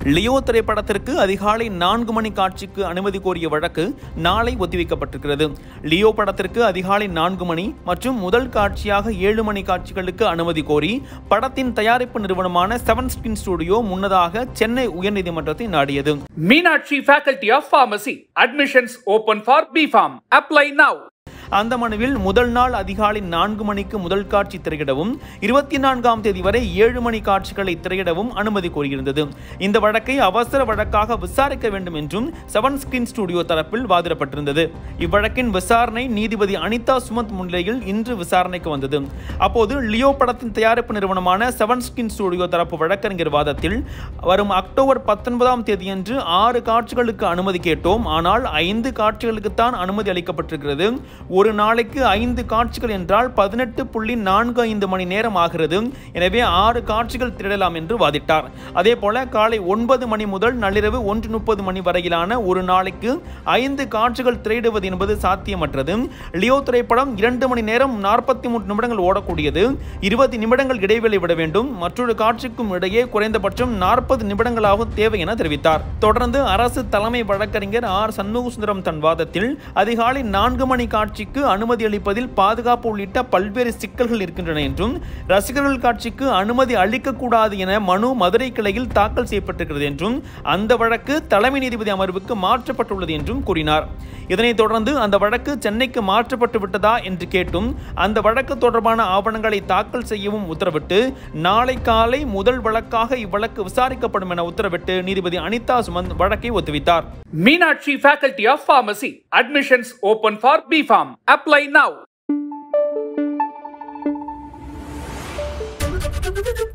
Leo திரைப்படத்திற்கு அதிகாலை நான்கு மணி காட்சிக்கு அனுமதி கோரிய வழக்கு நாளை ஒத்திவைக்கப்பட்டிருக்கிறது லியோ படத்திற்கு அதிகாலை நான்கு மணி மற்றும் முதல் காட்சியாக ஏழு மணி காட்சிகளுக்கு அனுமதி கோரி படத்தின் தயாரிப்பு நிறுவனமான செவன் ஸ்கிரீன் ஸ்டுடியோ முன்னதாக Chennai உயர்நீதிமன்றத்தை நாடியது Meenakshi Faculty of Pharmacy. Admissions open for BPharm. Apply now. அந்த மனுவில் முதல் நாள் அதிகாலை நான்கு மணிக்கு முதல் காட்சி திரையிடவும் இருபத்தி நான்காம் தேதி வரை ஏழு மணி காட்சிகளை திரையிடவும் அனுமதி கோரியிருந்தது இந்த வழக்கை அவசர வழக்காக விசாரிக்க வேண்டும் என்றும் செவன் ஸ்கிரீன் ஸ்டுடியோ தரப்பில் வாதிடப்பட்டிருந்தது இவ்வழக்கின் விசாரணை நீதிபதி அனிதா சுமந்த் முன்னிலையில் இன்று விசாரணைக்கு வந்தது அப்போது லியோ படத்தின் தயாரிப்பு நிறுவனமான செவன் ஸ்கிரீன் ஸ்டுடியோ தரப்பு வழக்கறிஞர் வாதத்தில் வரும் அக்டோபர் பத்தொன்பதாம் தேதியன்று ஆறு காட்சிகளுக்கு அனுமதி கேட்டோம் ஆனால் ஐந்து காட்சிகளுக்குத்தான் அனுமதி அளிக்கப்பட்டிருக்கிறது ஒரு நாளைக்கு ஐந்து காட்சிகள் என்றால் பதினெட்டு புள்ளி நான்கு ஐந்து மணி நேரம் ஆகிறது எனவே ஆறு காட்சிகள் திரளலாம் என்று வாதிட்டார் அதே போல காலை ஒன்பது மணி முதல் நள்ளிரவு ஒன்று முப்பது மணி வரையிலான ஒரு நாளைக்கு ஐந்து காட்சிகள் திரையிடுவது என்பது சாத்தியமற்றது லியோ திரைப்படம் இரண்டு மணி நேரம் நாற்பத்தி மூன்று நிமிடங்கள் ஓடக்கூடியது இருபது நிமிடங்கள் இடைவெளி விட வேண்டும் மற்றொரு காட்சிக்கும் இடையே குறைந்தபட்சம் நாற்பது நிமிடங்களாகும் தேவை என தெரிவித்தார் தொடர்ந்து அரசு தலைமை வழக்கறிஞர் ஆர் சண்முகசுந்தரம் தன் வாதத்தில் அதிகாலை நான்கு மணி காட்சிக்கு அனுமதி அளிப்பதில் பாதுகாப்பு உள்ளிட்ட பல்வேறு சிக்கல்கள் இருக்கின்றன என்றும் ரசிகர்கள் காட்சிக்கு அனுமதி அளிக்கக்கூடாது என மனு மதுரை கிளையில் தாக்கல் செய்யப்பட்டிருக்கிறது என்றும் அந்த வழக்கு தலைமை நீதிபதி அமர்வுக்கு மாற்றப்பட்டுள்ளது என்றும் கூறினார் இதனைத் தொடர்ந்து அந்த வழக்கு சென்னைக்கு மாற்றப்பட்டு விட்டதா என்று கேட்டும் அந்த வழக்கு தொடர்பான ஆவணங்களை தாக்கல் செய்யவும் உத்தரவிட்டு நாளை காலை முதல் வழக்காக இவ்வழக்கு விசாரிக்கப்படும் என உத்தரவிட்டு நீதிபதி அனிதா சுமந்த் வழக்கை ஒத்திவைத்தார் Meenakshi Faculty of Pharmacy. Admissions open for BPharm. Apply now.